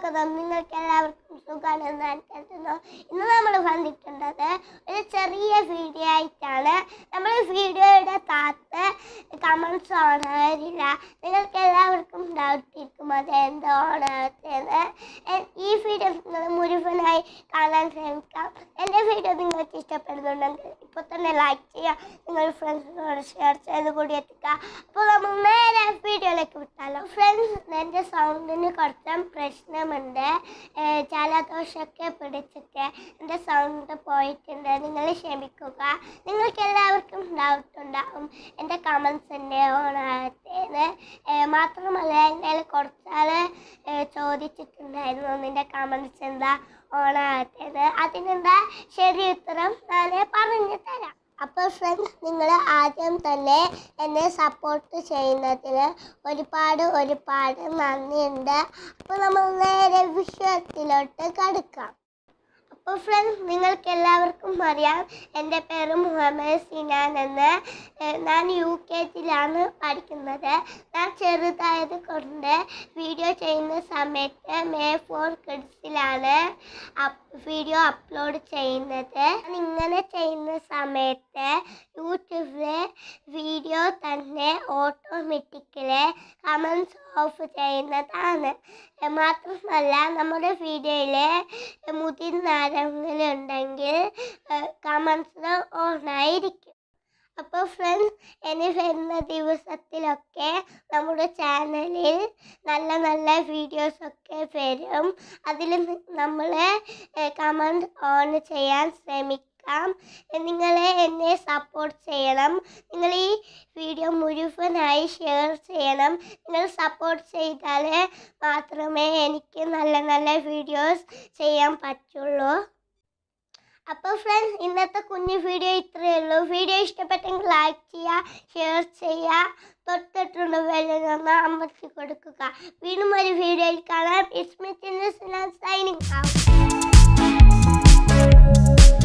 സ്വാഗതം നിങ്ങൾക്ക് എല്ലാവർക്കും സുഖമാണെന്ന് ഞാൻ കരുതുന്നു ഇന്ന് നമ്മൾ വന്നിട്ടുള്ളത് ഒരു ചെറിയ വീഡിയോ ആയിട്ടാണ് നമ്മൾ വീഡിയോയുടെ താത്ത് കമൻസ് ഓണായില്ല നിങ്ങൾക്ക് എല്ലാവർക്കും ഡൗട്ട് ഇരിക്കും അത് എന്ത് ഓണാകത്തെന്ന് ഈ വീഡിയോ നിങ്ങൾ മുഴുവനായി കാണാൻ ശ്രമിക്കാം എൻ്റെ വീഡിയോ നിങ്ങൾക്ക് ഇഷ്ടപ്പെടുന്നുണ്ടെങ്കിൽ ഇപ്പോൾ തന്നെ ലൈക്ക് ചെയ്യുക നിങ്ങൾ ഫ്രണ്ട്സിനോട് ഷെയർ ചെയ്ത് കൂടി എത്തിക്കുക അപ്പോൾ നമ്മൾ നേരെ വീഡിയോയിലേക്ക് വിട്ടാലോ ഫ്രണ്ട്സ് എൻ്റെ സൗണ്ടിന് കുറച്ച് പ്രശ്നമുണ്ട് ഏഹ് ജലദോഷമൊക്കെ പിടിച്ചിട്ട് എൻ്റെ സൗണ്ട് പോയിട്ടുണ്ട് നിങ്ങൾ ക്ഷമിക്കുക നിങ്ങൾക്ക് എല്ലാവർക്കും ഡൗട്ട് ഉണ്ടാവും എൻ്റെ കമൻസിൻ്റെ ഓണാകത്തേന്ന് മാത്രമല്ല എൻ്റെ കുറച്ചാൾ ചോദിച്ചിട്ടുണ്ടായിരുന്നു നിൻ്റെ കമൻസ് എന്താ ഓണാകത്തേന്ന് അതിനെന്താ ശരി ഉത്തരം ഞാൻ പറഞ്ഞു തരാം അപ്പോൾ ഫ്രണ്ട്സ് നിങ്ങൾ ആദ്യം തന്നെ എന്നെ സപ്പോർട്ട് ചെയ്യുന്നതിന് ഒരുപാട് ഒരുപാട് നന്ദിയുണ്ട് അപ്പോൾ നമ്മൾ നേരെ വിഷയത്തിലോട്ട് കടക്കാം അപ്പോൾ ഫ്രണ്ട്സ് നിങ്ങൾക്ക് എല്ലാവർക്കും അറിയാം എൻ്റെ പേര് മുഹമ്മദ് സിനാൻ എന്ന് ഏഹ് ഞാൻ യു കെ ജിയിലാണ് പഠിക്കുന്നത് ഞാൻ ചെറുതായത് കൊണ്ട് വീഡിയോ ചെയ്യുന്ന സമയത്ത് മേ ഫോർ കിഡ്സിലാണ് വീഡിയോ അപ്ലോഡ് ചെയ്യുന്നത് ഞാൻ ഇങ്ങനെ ചെയ്യുന്ന സമയത്ത് യൂട്യൂബിൽ വീഡിയോ തന്നെ ഓട്ടോമാറ്റിക്കലി കമൻസ് ഓഫ് ചെയ്യുന്നതാണ് ഏ, മാത്രമല്ല നമ്മുടെ വീഡിയോയിൽ മുതിർന്ന ആരെങ്കിലുണ്ടെങ്കിൽ കമൻസ് ഓണായിരിക്കും അപ്പോൾ ഫ്രണ്ട്സ് ഇനി വരുന്ന ദിവസത്തിലൊക്കെ നമ്മുടെ ചാനലിൽ നല്ല നല്ല വീഡിയോസൊക്കെ വരും അതിൽ നമ്മൾ കമൻറ്റ് ഓൺ ചെയ്യാൻ ശ്രമിക്കാം നിങ്ങൾ എന്നെ സപ്പോർട്ട് ചെയ്യണം നിങ്ങൾ ഈ വീഡിയോ മുഴുവനായി ഷെയർ ചെയ്യണം നിങ്ങൾ സപ്പോർട്ട് ചെയ്താൽ മാത്രമേ എനിക്ക് നല്ല നല്ല വീഡിയോസ് ചെയ്യാൻ പറ്റുള്ളൂ അപ്പോൾ ഫ്രണ്ട്സ് ഇന്നത്തെ കുഞ്ഞു വീഡിയോ ഇത്രയേ ഉള്ളൂ വീഡിയോ ഇഷ്ടപ്പെട്ടെങ്കിൽ ലൈക്ക് ചെയ്യുക ഷെയർ ചെയ്യുക തൊട്ടിട്ടുള്ള വേല നിന്ന് അമർത്തി കൊടുക്കുക വീണ്ടും ഒരു വീഡിയോയിൽ കാണാം ഇറ്റ്സ് മീ സൈനിങ് ഔട്ട്